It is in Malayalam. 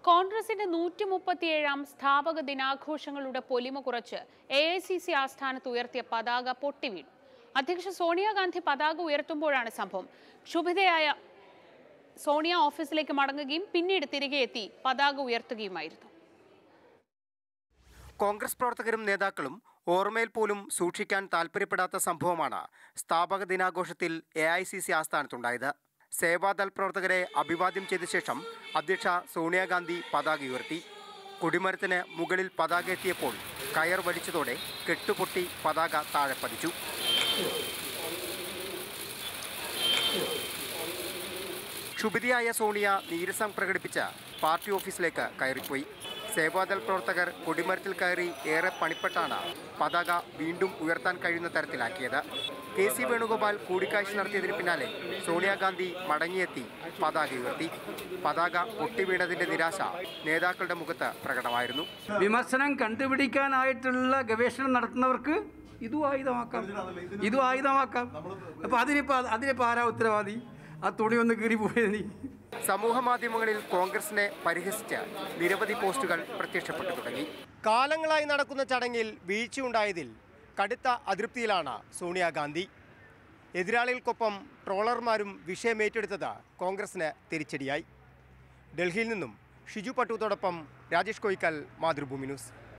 കോൺഗ്രസിന്റെ നൂറ്റി മുപ്പത്തിയേഴാം സ്ഥാപക ദിനാഘോഷങ്ങളുടെ പൊലിമ കുറച്ച് എ ഐ സി സി ആസ്ഥാനത്ത് ഉയർത്തിയ പതാക പൊട്ടിവീണു അധ്യക്ഷ സോണിയാഗാന്ധി പതാക ഉയർത്തുമ്പോഴാണ് സംഭവം ക്ഷുഭിതയായ സോണിയ ഓഫീസിലേക്ക് മടങ്ങുകയും പിന്നീട് തിരികെ എത്തി പതാക ഉയർത്തുകയുമായിരുന്നു കോൺഗ്രസ് പ്രവർത്തകരും നേതാക്കളും ഓർമ്മയിൽ പോലും സൂക്ഷിക്കാൻ താൽപ്പര്യപ്പെടാത്ത സംഭവമാണ് സ്ഥാപക ദിനാഘോഷത്തിൽ A I C C ആസ്ഥാനത്തുണ്ടായത് Seva Dal പ്രവർത്തകരെ അഭിവാദ്യം ചെയ്ത ശേഷം അധ്യക്ഷ സോണിയാഗാന്ധി പതാക ഉയർത്തി കൊടിമരത്തിന് മുകളിൽ പതാക എത്തിയപ്പോൾ കയർ വലിച്ചതോടെ കെട്ടുപൊട്ടി പതാക താഴെ പതിച്ചു ക്ഷുഭിതയായ സോണിയ നീരസം പ്രകടിപ്പിച്ച് പാർട്ടി ഓഫീസിലേക്ക് കയറിപ്പോയി സേവാദൾ പ്രവർത്തകർ കൊടിമരത്തിൽ കയറി ഏറെ പണിപ്പെട്ടാണ് പതാക വീണ്ടും ഉയർത്താൻ കഴിയുന്ന തരത്തിലാക്കിയത് കെ സി വേണുഗോപാൽ കൂടിക്കാഴ്ച നടത്തിയതിന് പിന്നാലെ സോണിയാഗാന്ധി മടങ്ങിയെത്തി പതാക ഉയർത്തി പതാക പൊട്ടിവീണതിന്റെ നിരാശ നേതാക്കളുടെ മുഖത്ത് പ്രകടമായിരുന്നു വിമർശനം കണ്ടുപിടിക്കാനായിട്ടുള്ള ഗവേഷണം നടത്തുന്നവർക്ക് ഇതും ആയുധമാക്കാം ഇതും ആയുധമാക്കാം അപ്പൊ അതിനിപ്പോ അതിനിപ്പോ ആരാ ഉത്തരവാദി ആ തുണി ഒന്ന് കീറി പോയത് നീ സമൂഹ മാധ്യമങ്ങളിൽ കോൺഗ്രസിനെ പരിഹസിച്ച് നിരവധി പോസ്റ്റുകൾ പ്രത്യക്ഷപ്പെട്ടു തുടങ്ങി കാലങ്ങളായി നടക്കുന്ന ചടങ്ങിൽ വീഴ്ചയുണ്ടായതിൽ കടുത്ത അതൃപ്തിയിലാണ് സോണിയാഗാന്ധി എതിരാളികൾക്കൊപ്പം ട്രോളർമാരും വിഷയമേറ്റെടുത്തത് കോൺഗ്രസിന് തിരിച്ചടിയായി ഡൽഹിയിൽ നിന്നും ഷിജു പട്ടൂത്തോടൊപ്പം രാജേഷ് കോയിക്കൽ മാതൃഭൂമി ന്യൂസ്